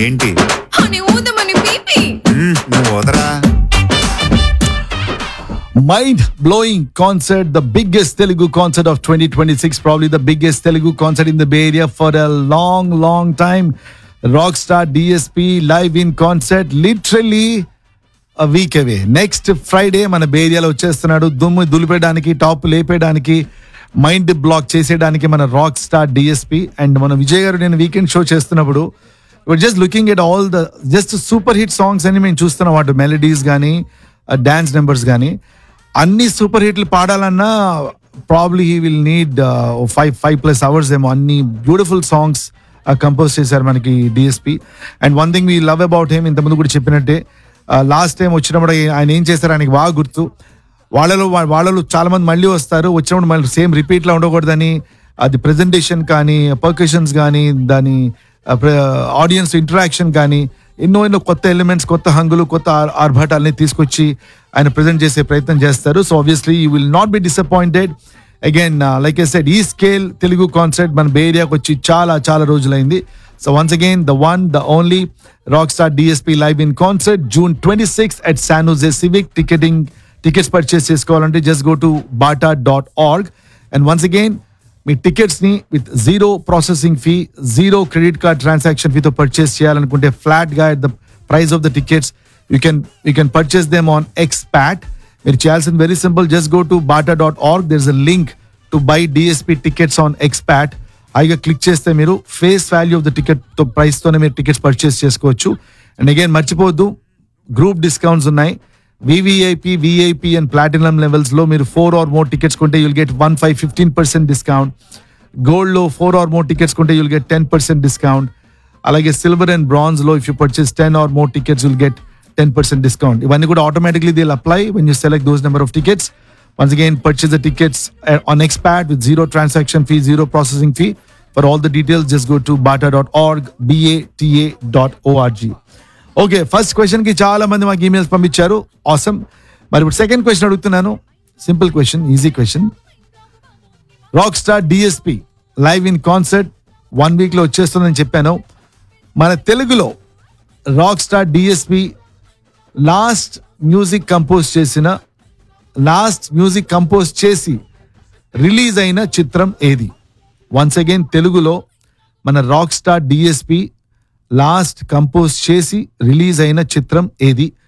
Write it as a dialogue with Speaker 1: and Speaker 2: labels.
Speaker 1: ఏంటి
Speaker 2: అని ఊదమని పీపీ
Speaker 1: మ్మ్, నువ్వు వదరా
Speaker 3: Mind blowing concert, the biggest Telugu concert of 2026, probably the biggest Telugu concert in the Bay Area for a long, long time. Rockstar DSP live in concert, literally a week away. Next Friday మన bay ఏరియాలో వచ్చేస్తున్నాడు దుమ్ము దులిపేయడానికి top లేపేయడానికి mind block చేసేయడానికి మన rock star DSP and మన విజయ్ గారు నేను వీకెండ్ షో చేస్తున్నప్పుడు just looking at all the just super hit songs అని మేము చూస్తున్నాం వాటి మెలడీస్ కానీ డాన్స్ నెంబర్స్ కానీ అన్ని సూపర్ హిట్లు పాడాలన్నా probably he will need five five plus hours ఏమో అన్ని బ్యూటిఫుల్ సాంగ్స్ కంపోజ్ చేశారు మనకి DSP and one thing we love about him ఇంతకుముందు కూడా చెప్పినట్టే లాస్ట్ టైం వచ్చినప్పుడు ఆయన ఏం చేశారు ఆయనకి బాగా గుర్తు వాళ్ళలో వా- వాళ్ళలో చాలా మంది మళ్ళీ వస్తారు వచ్చినప్పుడు మళ్ళీ సేమ్ రిపీట్ లో ఉండకూడదని అది ప్రెజెంటేషన్ కానీ పర్కషన్స్ కానీ దాని ఆడియన్స్ ఇంటరాక్షన్ కానీ ఎన్నో ఎన్నో కొత్త ఎలిమెంట్స్ కొత్త హంగులు కొత్త ఆర్- ఆర్భాటాలని తీసుకొచ్చి ఆయన ప్రజెంట్ చేసే ప్రయత్నం చేస్తారు so obviously you will not be disappointed again like I said ఈ స్కేల్ తెలుగు కాన్సర్ట్ మన బే ఏరియాకి వచ్చి చాలా చాలా రోజులైంది so once again the one the only rock star DSP live in concert June twenty six at San Jose civic ticketing tickets purchase చేసుకోవాలంటే just go to BATA dot org and once again మీ tickets ని with zero processing fee zero credit card transaction ఫీతో purchase చేయాలనుకుంటే flat గా the price of the tickets you can you can purchase them on expat మీరు చేయాల్సింది very simple just go to BATA dot org there is a link to buy DSP tickets on expat హాయిగా click చేస్తే మీరు face value of the ticket తో price తోనే మీరు tickets purchase చేసుకోవచ్చు and again మర్చిపోవద్దు గ్రూప్ డిస్కౌంట్స్ ఉన్నాయి VVIP VIP and platinum levels లో మీరు ఫోర్ ఆర్ మోర్ టికెట్స్ కొంటే you'll get one five fifteen percent discount gold లో ఫోర్ ఆర్ మోర్ టికెట్స్ కొంటే you'll get ten percent discount అలాగే silver and bronze లో if you purchase ten or more tickets will get ten percent discount ఇవన్నీ కూడా automatically they'll apply when you select those number of tickets once again purchase the tickets on expat with zero transaction fee zero processing fee for all the details just go to BATA dot org B A T A dot O R G okay first question కి చాలా మంది మాకు emails పంపించారు awesome మరి ఇప్పుడు second question అడుగుతున్నాను simple question easy question rock star DSP live in concert one week లో వచ్చేస్తుందని చెప్పాను మన తెలుగులో rock star DSP last music compose చేసిన లాస్ట్ మ్యూజిక్ కంపోజ్ చేసి రిలీజ్ అయిన చిత్రం ఏది వన్స్ అగైన్ తెలుగులో మన rock star DSP last compose చేసి రిలీజ్ అయిన చిత్రం ఏది